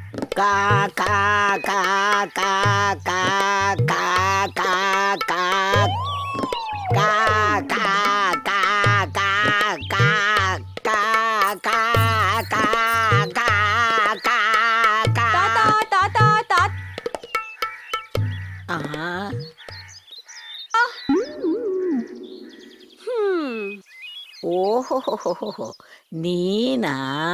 ಕಾ ಕಾ ಕಾ ಕಾ ಕಾ ಕಾ ಕಾ ಕಾ ಕಾ ಕಾ ಕಾ ಕಾ ಕಾ ಕಾ ಕಾ ಕಾ ಕಾ ಕಾ ಕಾ ತಾತ ತಾತ ತಾತ ಆಹಾ. ಹ್ಮ್ ಓಹೋ ನೀನಾ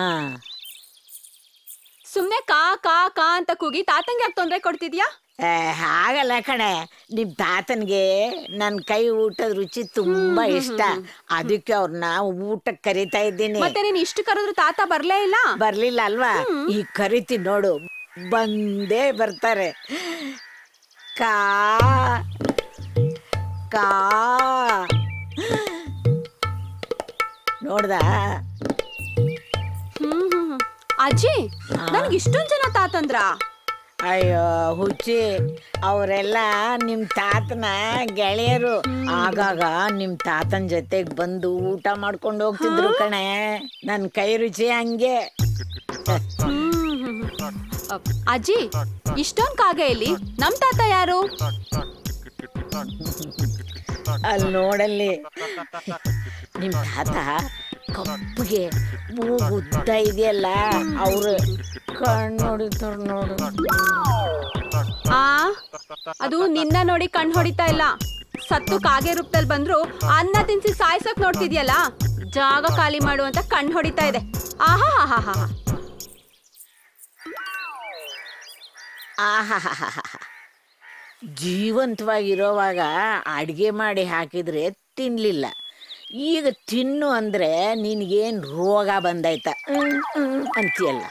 ಸುಮ್ನೆ ಕಾ ಕಾ ಕಾ ಅಂತ ಕೂಗಿ ತಾತಂಗೆ ಯಾಕೆ ತೊಂದ್ರೆ ಕೊಡ್ತಿದ್ಯಾ ಏ, ಹಾಗಲ್ಲ ಕಣೆ ನಿಮ್ ತಾತನ್ಗೆ ನನ್ ಕೈ ಊಟದ ರುಚಿ ತುಂಬಾ ಇಷ್ಟ ಅದಕ್ಕೆ ಅವ್ರನ್ನ ಊಟಕ್ಕೆ ಕರಿತಾ ಇದ್ದೀನಿ ಮತ್ತೆ ನೀನ್ ಇಷ್ಟು ಕರೆದ್ರು ತಾತ ಬರ್ಲೇ ಇಲ್ಲ ಬರ್ಲಿಲ್ಲ ಅಲ್ವಾ ಈ ಕರಿತಿ ನೋಡು ಬಂದೇ ಬರ್ತಾರೆ ಕಾ ಕಾ ನೋಡ್ದ ಹ್ಮ್ ಹ್ಮ್ ಹ್ಮ್. ಅಜ್ಜಿ ನನ್ಗೆ ಇಷ್ಟೊಂದ್ ಜನ ತಾತಂದ್ರ ಅಯ್ಯೋ ಹುಚ್ಚಿ ಅವರೆಲ್ಲ ನಿಮ್ ತಾತನ ಗೆಳೆಯರು ಆಗಾಗ ನಿಮ್ ತಾತನ್ ಜೊತೆಗ್ ಬಂದು ಊಟ ಮಾಡ್ಕೊಂಡು ಹೋಗ್ತಿದ್ರು ಕಣೆ ನನ್ ಕೈ ರುಚಿ ಹಂಗೆ ಅಜ್ಜಿ ಇಷ್ಟೊಂದ್ ಕಾಗೆಯಲ್ಲಿ ನಮ್ ತಾತ ಯಾರು ಅಲ್ಲಿ ನೋಡಲ್ಲಿ ನಿಮ್ ತಾತ ಕಪ್ಪಗೆ ಮೂಗು ಉದ್ದ ಇದೆಯಲ್ಲ ಅವ್ರು ಕಣ್ಣು ನೋಡಿದ್ರು ನೋಡು ಆ ಅದು ನಿನ್ನ ನೋಡಿ ಕಣ್ ಹೊಡಿತಾ ಇಲ್ಲ ಸತ್ತು ಕಾಗೆ ರೂಪದಲ್ಲಿ ಬಂದ್ರು ಅನ್ನ ತಿನ್ಸಿ ಸಾಯ್ಸಕ್ ನೋಡ್ತಿದ್ಯಲ್ಲ ಜಾಗ ಖಾಲಿ ಮಾಡು ಅಂತ ಕಣ್ ಹೊಡಿತಾ ಇದೆ ಆಹಾ ಹಾ ಹಾ ಆಹಾಹಾಹಾಹಾ. ಜೀವಂತವಾಗಿರೋವಾಗ ಅಡಿಗೆ ಮಾಡಿ ಹಾಕಿದ್ರೆ ತಿನ್ಲಿಲ್ಲ ಈಗ ತಿನ್ನು ಅಂದ್ರೆ ನಿನ್ಗೇನ್ ರೋಗ ಬಂದೈತ ಹ್ಮ್, ಹ್ಮ್ ಅಂತೀಯಲ್ಲ